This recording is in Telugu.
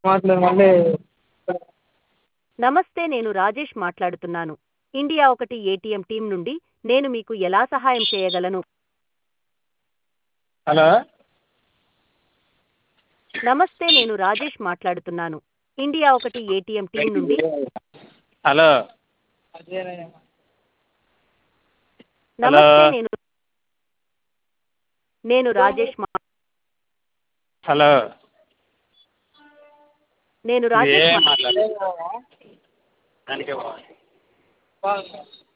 మాట్లాడు మళ్ళీ నమస్తే నేను రాజేష్ మాట్లాడుతున్నాను ఇండియా ఒకటి ఏటీఎం టీం నుండి నేను మీకు ఎలా సహాయం చేయగలను హలో నమస్తే నేను రాజేష్ మాట్లాడుతున్నాను ఇండియా ఒకటి ఏటీఎం టీం నుండి హలో నమస్తే నేను నేను రాజేష్ మా హలో నేను రాజేష్ ఏం మా- మాట్లాడు దానికే పో.